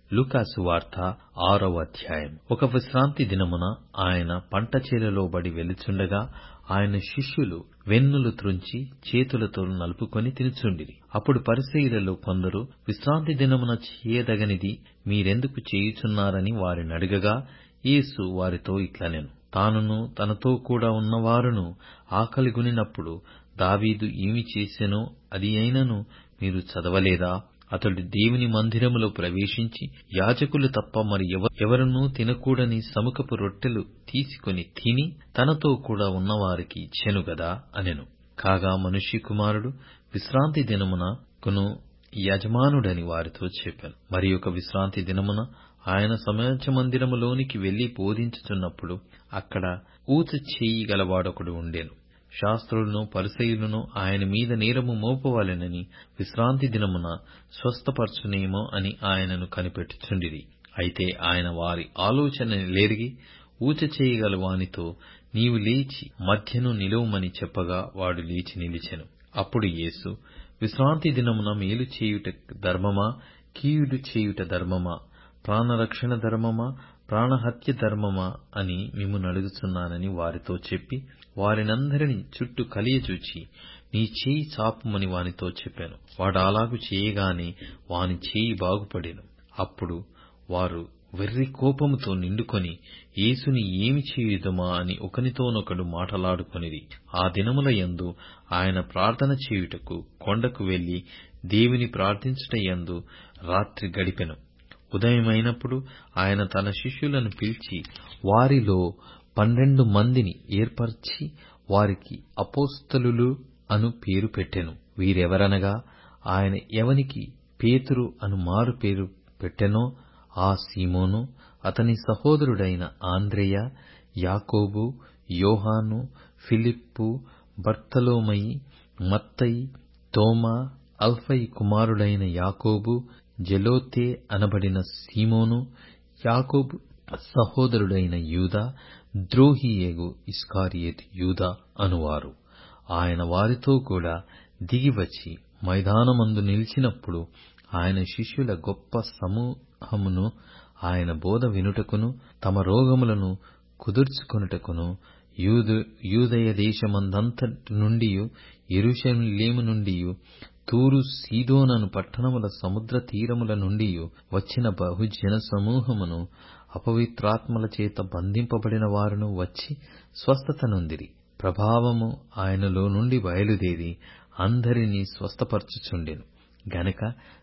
లూకాసు వార్త ఆరవ అధ్యాయం ఒక విశ్రాంతి దినమున ఆయన పంట చేలలో బడి వెలుచుండగా ఆయన శిష్యులు వెన్నులు త్రుంచి చేతులతో నలుపుకొని తినుచుండిరి అప్పుడు పరిసయ్యులలో కొందరు విశ్రాంతి దినమున చేయదగనిది మీరెందుకు చేయుచున్నారని వారినడగగా యేసు వారితో ఇట్లనెను తానును తనతో కూడా ఉన్నవారును ఆకలిగొనినప్పుడు దావీదు ఏమి చేసెనో అది అయినను మీరు చదవలేదా అతడు దేవుని మందిరములో ప్రవేశించి యాజకులు తప్ప మరి ఎవరునూ తినకూడని సముఖపు రొట్టెలు తీసుకొని తిని తనతో కూడా ఉన్నవారికి ఇచ్చెను గదా అనెను కాగా మనుష్య కుమారుడు విశ్రాంతి దినమునకును యజమానుడని వారితో చెప్పాను మరి ఒక విశ్రాంతి దినమున ఆయన సమాజ మందిరములోనికి వెళ్లి బోధించుచున్నప్పుడు అక్కడ ఊచ చేయి గలవాడొకడు ఉండెను శాస్త్రులను పరిసయులను ఆయన మీద నేరము మోపవలెనని విశ్రాంతి దినమున స్వస్థపరచునేమో అని ఆయనను కనిపెట్టుచుండిరి అయితే ఆయన వారి ఆలోచన లేరిగి ఊచ చేయగల వానితో నీవు లేచి మధ్యను నిలువమని చెప్పగా వాడు లేచి నిలిచెను అప్పుడు యేసు విశ్రాంతి దినమున మేలు చేయుట ధర్మమా కీయుడు చేయుట ధర్మమా ప్రాణరక్షణ ధర్మమా ప్రాణహత్య ధర్మమా అని మిమ్ము నడుగుచున్నానని వారితో చెప్పి వారినందరినీ చుట్టూ కలియచూచి నీ చేయి చాపుమని వానితో చెప్పాను వాడు అలాగు చేయగానే వాని చేయి బాగుపడెను అప్పుడు వారు వెర్రి కోపముతో నిండుకొని యేసుని ఏమి చేయుదమా అని ఒకనితోనొకడు మాటలాడుకొనిరి ఆ దినముల యందు ఆయన ప్రార్థన చేయుటకు కొండకు వెళ్లి దేవుని ప్రార్థించుట యందు రాత్రి గడిపెను ఉదయమైనప్పుడు ఆయన తన శిష్యులను పిలిచి వారిలో పన్నెండు మందిని ఏర్పరచి వారికి అపోస్తలులు అను పేరు పెట్టెను వీరెవరనగా ఆయన ఎవనికి పేతురు అను మారు పేరు పెట్టెనో ఆ సీమోను అతని సహోదరుడైన ఆంద్రేయ యాకోబు యోహాను ఫిలిప్పు బర్తలోమయి మత్తయి తోమా అల్ఫయి కుమారుడైన యాకోబు జెలోతే అనబడిన సీమోను యాకోబు సహోదరుడైన యూదా ద్రోహియేగు ఇస్కారియేతు యూదా అనువారు ఆయన వారితో కూడా దిగివచ్చి మైదానమందు నిలిచినప్పుడు ఆయన శిష్యుల గొప్ప సమూహమును ఆయన బోధ వినుటకును తమ రోగములను కుదుర్చుకొనుటకును యూదు యూదయ దేశమందంతటి నుండి ఎరుషలేము నుండి తూరు సీదోనను పట్టణముల సముద్ర తీరముల నుండి వచ్చిన బహుజన సమూహమును అపవిత్రాత్మల చేత బంధింపబడిన వారును వచ్చి స్వస్థత నొందిరి ప్రభావము ఆయనలో నుండి బయలుదేరి అందరినీ స్వస్థపరచుచుండెను గనక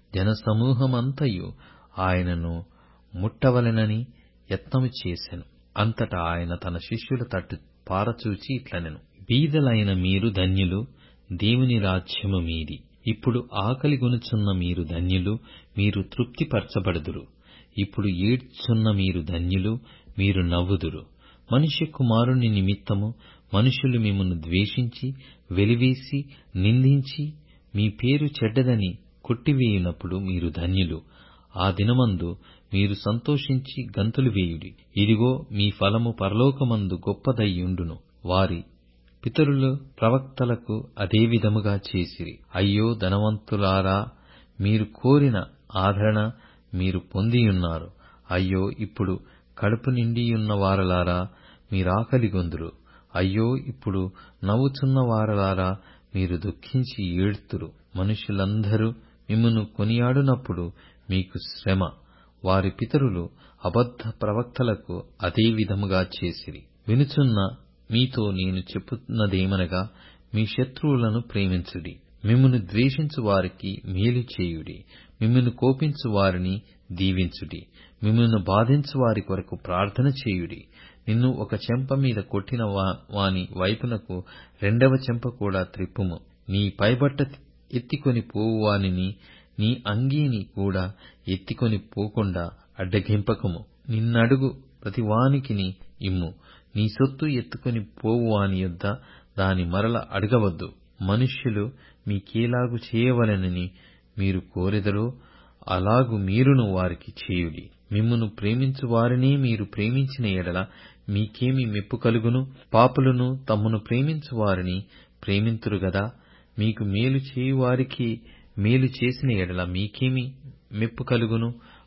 జనసమూహమంతయు ఆయనను ముట్టవలెనని యత్నము చేసెను అంతటా ఆయన తన శిష్యుల తట్టు పారచూచి ఇట్లనెను బీదలైన మీరు ధన్యులు దేవుని రాజ్యము మీది ఇప్పుడు ఆకలి గొనుచున్న మీరు ధన్యులు మీరు తృప్తిపరచబడుదురు ఇప్పుడు ఏడ్చున్న మీరు ధన్యులు మీరు నవ్వుదురు మనుష్య కుమారుని నిమిత్తము మనుషులు మిమ్మను ద్వేషించి వెలివేసి నిందించి మీ పేరు చెడ్డదని కొట్టివేయునప్పుడు మీరు ధన్యులు ఆ దినమందు మీరు సంతోషించి గంతులు వేయుడి ఇదిగో మీ ఫలము పరలోకమందు గొప్పదయ్యుండును వారి పితరులు ప్రవక్తలకు అదే విధముగా చేసిరి అయ్యో ధనవంతులారా మీరు కోరిన ఆదరణ మీరు పొందియున్నారు అయ్యో ఇప్పుడు కడుపు నిండియున్న వారలారా మీరాకలిగొందురు అయ్యో ఇప్పుడు నవ్వుచున్న వారలారా మీరు దుఃఖించి ఏడ్తురు మనుషులందరూ మిమ్మును కొనియాడునప్పుడు మీకు శ్రమ వారి పితరులు అబద్ధ ప్రవక్తలకు అదే విధముగా చేసిరి వినుచున్న మీతో నేను చెప్పున్నదేమనగా మీ శత్రువులను ప్రేమించుడి మిమ్మును ద్వేషించు వారికి మేలు చేయుడి మిమ్మును కోపించు వారిని దీవించుడి మిమ్మును బాధించు వారి కొరకు ప్రార్థన చేయుడి నిన్ను ఒక చెంప మీద కొట్టిన వాని వైపునకు రెండవ చెంప కూడా త్రిప్పుము నీ పైబట్ట ఎత్తికొని పోవువానిని నీ అంగీని కూడా ఎత్తికొని పోకుండా అడ్డగింపకము నిన్నడుగు ప్రతివానికిని ఇమ్ము నీ సొత్తు ఎత్తుకొని పోవువాని యొద్ద దాని మరల అడగవద్దు మనుష్యులు మీకేలాగు చేయవలెనని మీరు కోరెదరో అలాగు మీరును వారికి చేయుడి మిమ్మును ప్రేమించు వారినే మీరు ప్రేమించిన ఎడల మీకేమి మెప్పు కలుగును పాపులను తమ్మును ప్రేమించు వారిని ప్రేమింతురు గదా మీకు మేలు చేయువారికి మేలు చేసిన ఎడల మీకేమి మెప్పు కలుగును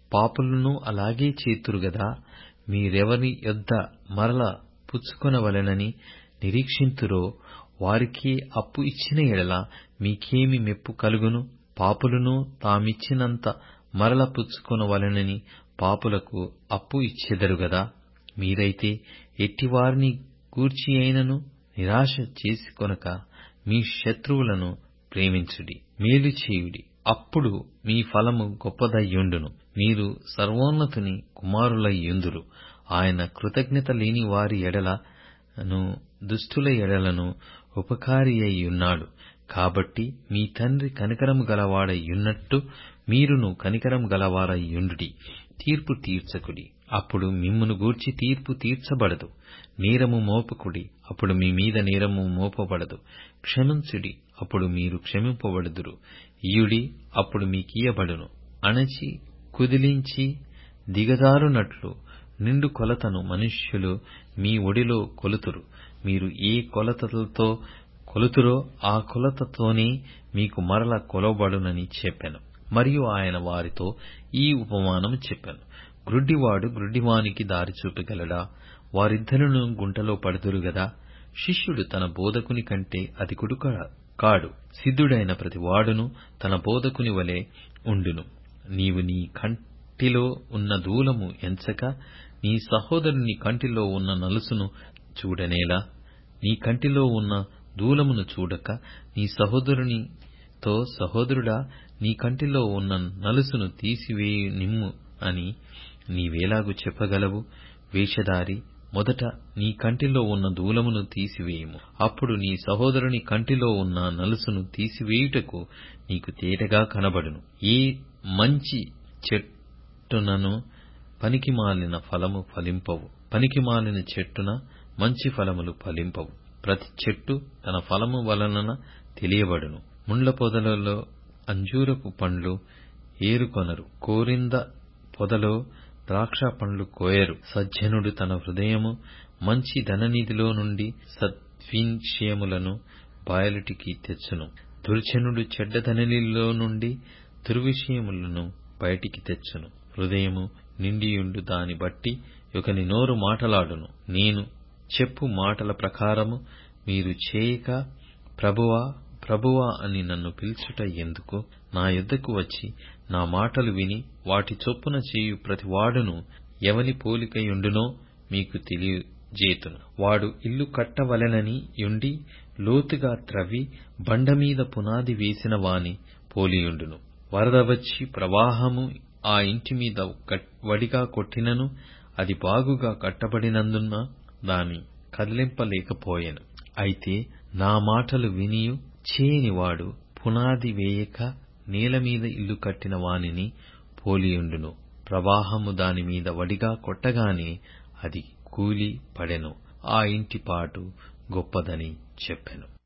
పాపులను అలాగే చేతురు గదా మీరెవరి యొద్ద మరల పుచ్చుకొనవలెనని నిరీక్షింతురో వారికే అప్పు ఇచ్చిన ఎడల మీకేమి మెప్పు కలుగును పాపులను తామిచ్చినంత మరల పుచ్చుకొనవలెనని పాపులకు అప్పు ఇచ్చెదరు గదా మీరైతే ఎట్టివారిని గూర్చియైనను నిరాశ చేసుకొనక మీ శత్రువులను ప్రేమించుడి మేలు చేయుడి అప్పుడు మీ ఫలము గొప్పదయ్యుండును మీరు సర్వోన్నతుని కుమారులయ్యుందురు ఆయన కృతజ్ఞత లేని వారి ఎడలను దుష్టుల ఎడలను ఉపకారియైయున్నాడు కాబట్టి మీ తండ్రి కనికరము గలవాడైయున్నట్టు మీరును కనికరము గలవారయ్యుండుడి తీర్పు తీర్చకుడి అప్పుడు మిమ్మును గూర్చి తీర్పు తీర్చబడదు నేరము మోపకుడి అప్పుడు మీ మీద నేరము మోపబడదు క్షమించుడి అప్పుడు మీరు క్షమింపబడుదురు ఇయ్యుడి అప్పుడు మీకియ్యబడును అణచి కుదిలించి దిగజారునట్లు నిండు కొలతను మనుష్యులు మీ ఒడిలో కొలుతురు మీరు ఏ కొలతతో కొలుతురో ఆ కొలతతోనే మీకు మరల కొలవబడునని చెప్పెను మరియు ఆయన వారితో ఈ ఉపమానము చెప్పెను గ్రుడ్డివాడు గ్రుడ్డివానికి దారి చూపగలడా వారిద్దరును గుంటలో పడుదురు గదా శిష్యుడు తన బోధకుని కంటే అధికుడు కాడు సిద్ధుడైన ప్రతివాడును తన బోధకుని వలె ఉండును నీవు నీ కంటిలో ఉన్న దూలము ఎంచక నీ సహోదరుని కంటిలో ఉన్న నలుసును చూడనేలా నీ కంటిలో ఉన్న దూలమును చూడక నీ సహోదరునితో సహోదరుడా నీ కంటిలో ఉన్న నలుసును తీసివేయునిమ్ము అని నీవెలాగు చెప్పగలవు వేషధారి మొదట నీ కంటిలో ఉన్న దూలమును తీసివేయుము అప్పుడు నీ సహోదరుని కంటిలో ఉన్న నలుసును తీసివేయుటకు నీకు తేటగా కనబడును ఏ మంచి చెట్టునను పనికిమాలిన ఫలము ఫలింపవు పనికిమాలిన చెట్టున మంచి ఫలములు ఫలింపవు ప్రతి చెట్టు తన ఫలము వలన తెలియబడును ముండ్ల పొదలలో అంజూరపు పండ్లు ఏరుకొనరు కోరింద పొదలో ద్రాక్ష పండ్లు కోయరు సజ్జనుడు తన హృదయము మంచి ధననిధిలో నుండి సద్విషయములను బయలుటికి తెచ్చును దుర్జనుడు చెడ్డ ధననిధిలో నుండి దుర్విషయములను బయటికి తెచ్చును హృదయము నిండియుండు దాని బట్టి ఒకని నోరు మాటలాడును నేను చెప్పు మాటల ప్రకారము మీరు చేయక ప్రభువా ప్రభువా అని నన్ను పిలుచుట ఎందుకు నా యొద్దకు వచ్చి నా మాటలు విని వాటి చొప్పున చేయు ప్రతివాడును ఎవని పోలికయుండునో మీకు తెలియజేతును వాడు ఇల్లు కట్టవలెనని యుండి లోతుగా త్రవ్వి బండమీద పునాది వేసిన వాని పోలియుండును వరద వచ్చి ప్రవాహము ఆ ఇంటి మీద వడిగా కొట్టినను అది బాగుగా కట్టబడినందున దాని కదిలింపలేకపోయెను అయితే నా మాటలు వినియు చేయనివాడు పునాది వేయక నేలమీద ఇల్లు కట్టిన వానిని పోలియుండును ప్రవాహము దాని మీద వడిగా కొట్టగానే అది కూలి పడెను ఆ ఇంటి పాటు గొప్పదని చెప్పెను